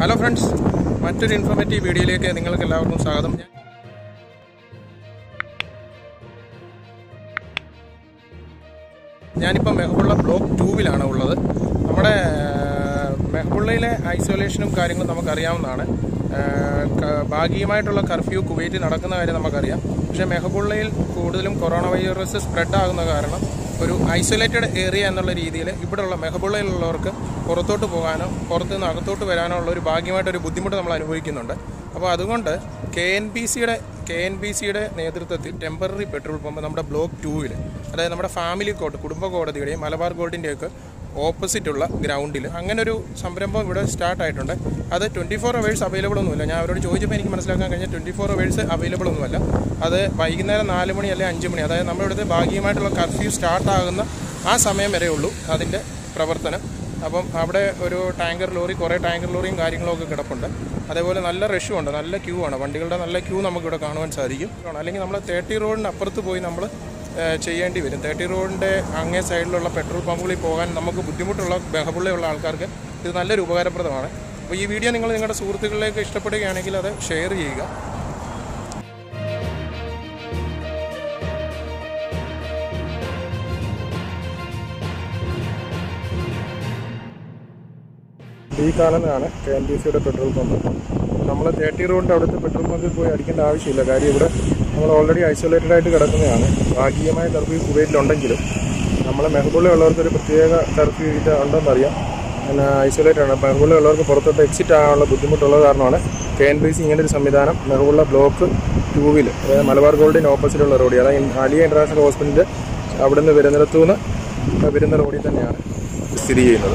hello friends മറ്റൊരു informative വീഡിയോയിലേക്ക് നിങ്ങൾക്ക് എല്ലാവർക്കും സ്വാഗതം ഞാൻ- ഞാനിപ്പോൾ മെഹബുള്ള ബ്ലോക്ക് ടൂവിലാണ് ഉള്ളത് നമ്മുടെ ഏഹ്, മെഹബുള്ളയിലെ ഐസൊലേഷനും കാര്യങ്ങളും നമുക്കറിയാവുന്നതാണ് ഏഹ്, ക- ഭാഗികമായിട്ടുള്ള കർഫ്യൂ കുവൈറ്റിൽ നടക്കുന്ന കാര്യം നമുക്കറിയാം പക്ഷേ മെഹബുള്ളയിൽ കൂടുതലും കൊറോണ വൈറസ് സ്പ്രെഡ് ആകുന്ന കാരണം ഒരു ഐസൊലേറ്റഡ് ഏരിയ എന്നുള്ള രീതിയിൽ ഇവിടെയുള്ള മെഹബുള്ളയിലുള്ളവർക്ക് പുറത്തോട്ട് പോകാനോ പുറത്തു നിന്ന് അകത്തോട്ട് വരാനോ ഉള്ള ഒരു ഭാഗ്യമായിട്ടൊരു ബുദ്ധിമുട്ട് നമ്മൾ അനുഭവിക്കുന്നുണ്ട് അപ്പോൾ അതുകൊണ്ട് കെ എൻ ബി സിയുടെ കെ എൻ ബി സിയുടെ നേതൃത്വത്തിൽ ടെമ്പററി പെട്രോൾ പമ്പ് നമ്മുടെ ബ്ലോക്ക് ടൂവിൽ അതായത് നമ്മുടെ ഫാമിലി കോർട്ട് കുടുംബ കോടതിയുടെയും മലബാർ ഗോൾഡിൻ്റെയൊക്കെ ഓപ്പോസിറ്റുള്ള ഗ്രൗണ്ടിൽ അങ്ങനെ ഒരു സംരംഭം ഇവിടെ സ്റ്റാർട്ട് ആയിട്ടുണ്ട് അത് ട്വൻറ്റി ഫോർ അവേഴ്സ് അവൈലബിൾ ഒന്നുമില്ല ഞാൻ അവരോട് ചോദിച്ചപ്പോൾ എനിക്ക് മനസ്സിലാക്കാൻ കഴിഞ്ഞ ട്വൻറ്റി ഫോർ അവേഴ്സ് അവൈലബിൾ ഒന്നുമല്ല അത് വൈകുന്നേരം നാല് മണി അല്ലെങ്കിൽ അഞ്ച് മണി അതായത് നമ്മുടെ ഇവിടുത്തെ ഭാഗികമായിട്ടുള്ള കർഫ്യൂ സ്റ്റാർട്ട് ആകുന്ന ആ സമയം വരെ ഉള്ളൂ അതിൻ്റെ പ്രവർത്തനം അപ്പം അവിടെ ഒരു ടാങ്കർ ലോറി കുറേ ടാങ്കർ ലോറിയും കാര്യങ്ങളൊക്കെ കിടപ്പുണ്ട് അതേപോലെ നല്ല റഷും ഉണ്ട് നല്ല ക്യൂ ആണ് വണ്ടികളുടെ നല്ല ക്യൂ നമുക്കിവിടെ കാണുവാൻ സാധിക്കും അല്ലെങ്കിൽ നമ്മൾ തേർട്ടി റോഡിന് അപ്പുറത്ത് പോയി നമ്മൾ ചെയ്യേണ്ടി വരും തേർട്ടി റോഡിൻ്റെ അങ്ങേ സൈഡിലുള്ള പെട്രോൾ പമ്പുകളിൽ പോകാൻ നമുക്ക് ബുദ്ധിമുട്ടുള്ള ബഹബുള്ളയുള്ള ആൾക്കാർക്ക് ഇത് നല്ലൊരു ഉപകാരപ്രദമാണ് അപ്പോൾ ഈ വീഡിയോ നിങ്ങൾ നിങ്ങളുടെ സുഹൃത്തുക്കളിലേക്ക് ഇഷ്ടപ്പെടുകയാണെങ്കിൽ അത് ഷെയർ ചെയ്യുക ഈ കാണുന്നതാണ് കെ എൻ ടി സിയുടെ പെട്രോൾ പമ്പ് നമ്മൾ തേർട്ടി റോഡിൻ്റെ അവിടുത്തെ പെട്രോൾ പമ്പിൽ പോയി അടിക്കേണ്ട ആവശ്യമില്ല കാര്യം ഇവിടെ നമ്മൾ ഓൾറെഡി ഐസൊലേറ്റഡ് ആയിട്ട് കിടക്കുന്നതാണ് ഭാഗികമായ കർഫ്യൂ കുവൈറ്റിലുണ്ടെങ്കിലും നമ്മൾ മെഹബുള്ളിലുള്ളവർക്ക് ഒരു പ്രത്യേക കർഫ്യൂ ഇത് ഉണ്ടെന്നറിയാം പിന്നെ ഐസൊലേറ്റഡ് ആണ് മെഹബുള്ളിലുള്ളവർക്ക് പുറത്തോട്ട് എക്സിറ്റ് ആകാനുള്ള ബുദ്ധിമുട്ടുള്ളത് കാരണമാണ് കെ എൻ ബി സി ഇങ്ങനെ ഒരു സംവിധാനം മെഹബുള്ള ബ്ലോക്ക് ടൂവിൽ അതായത് മലബാർ ഗോൾഡിന് ഓപ്പോസിറ്റുള്ള റോഡി അതായത് ആലിയ ഇൻ്റർനാഷണൽ ഹോസ്പിറ്റലിൻ്റെ അവിടുന്ന് വരുന്നിടത്തുനിന്ന് വരുന്ന റോഡിൽ തന്നെയാണ് സ്ഥിതി ചെയ്യുന്നത്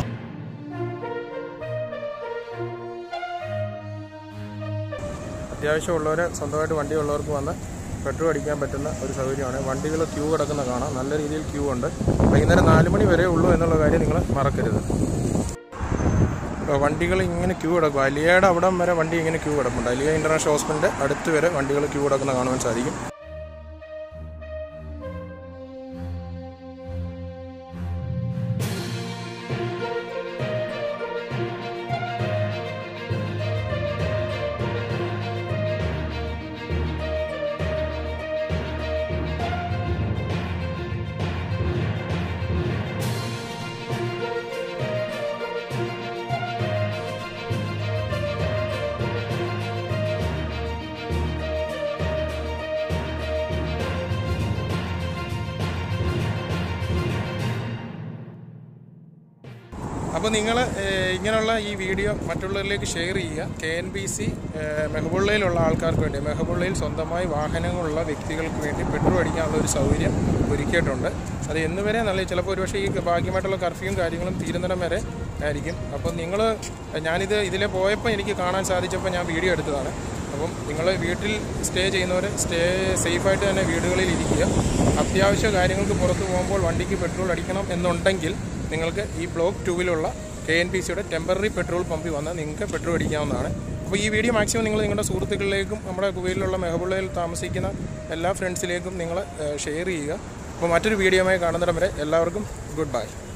അത്യാവശ്യമുള്ളവർ സ്വന്തമായിട്ട് വണ്ടി ഉള്ളവർക്ക് വന്ന് പെട്രോൾ അടിക്കാൻ പറ്റുന്ന ഒരു സൗകര്യമാണ് വണ്ടികൾ ക്യൂ കിടക്കുന്ന കാണാം നല്ല രീതിയിൽ ക്യൂ ഉണ്ട് വൈകുന്നേരം നാല് മണി വരെ ഉള്ളൂ എന്നുള്ള കാര്യം നിങ്ങൾ മറക്കരുത് ഇപ്പോൾ വണ്ടികൾ ഇങ്ങനെ ക്യൂ കിടക്കും അലിയയുടെ അവിടം വരെ വണ്ടി ഇങ്ങനെ ക്യൂ കിടപ്പുണ്ട് അലിയ ഇൻ്റർനാഷണൽ ഹോസ്പിറ്റലിൻ്റെ അടുത്ത് വരെ വണ്ടികൾ ക്യൂ കിടക്കുന്ന കാണുവാൻ സാധിക്കും അപ്പോൾ നിങ്ങൾ ഇങ്ങനെയുള്ള ഈ വീഡിയോ മറ്റുള്ളവരിലേക്ക് ഷെയർ ചെയ്യുക കെ എൻ ബി സി മെഹബുള്ളയിലുള്ള ആൾക്കാർക്ക് വേണ്ടി മെഹബുള്ളയിൽ സ്വന്തമായി വാഹനങ്ങളുള്ള വ്യക്തികൾക്ക് വേണ്ടി പെട്രോൾ അടിക്കാനുള്ള ഒരു സൗകര്യം ഒരുക്കിയിട്ടുണ്ട് അത് എന്ന് വരെ നല്ല ചിലപ്പോൾ ഒരുപക്ഷെ ഈ ഭാഗ്യമായിട്ടുള്ള കർഫ്യൂവും കാര്യങ്ങളും തീരുന്നിടം വരെ ആയിരിക്കും അപ്പം നിങ്ങൾ ഞാനിത് ഇതിലെ പോയപ്പോൾ എനിക്ക് കാണാൻ സാധിച്ചപ്പോൾ ഞാൻ വീഡിയോ എടുത്തതാണ് അപ്പം നിങ്ങൾ വീട്ടിൽ സ്റ്റേ ചെയ്യുന്നവർ സ്റ്റേ സേഫായിട്ട് തന്നെ വീടുകളിൽ ഇരിക്കുക അത്യാവശ്യ കാര്യങ്ങൾക്ക് പുറത്ത് പോകുമ്പോൾ വണ്ടിക്ക് പെട്രോൾ അടിക്കണം എന്നുണ്ടെങ്കിൽ നിങ്ങൾക്ക് ഈ ബ്ലോക്ക് ടൂവിലുള്ള കെ എൻ പി സിയുടെ ടെമ്പററി പെട്രോൾ പമ്പിൽ വന്ന് നിങ്ങൾക്ക് പെട്രോൾ അടിക്കാവുന്നതാണ് അപ്പോൾ ഈ വീഡിയോ മാക്സിമം നിങ്ങൾ നിങ്ങളുടെ സുഹൃത്തുക്കളിലേക്കും നമ്മുടെ കുവൈലിലുള്ള മെഹബുള്ളയിൽ താമസിക്കുന്ന എല്ലാ ഫ്രണ്ട്സിലേക്കും നിങ്ങൾ ഷെയർ ചെയ്യുക അപ്പോൾ മറ്റൊരു വീഡിയോയുമായി കാണുന്നിടം വരെ എല്ലാവർക്കും ഗുഡ് ബൈ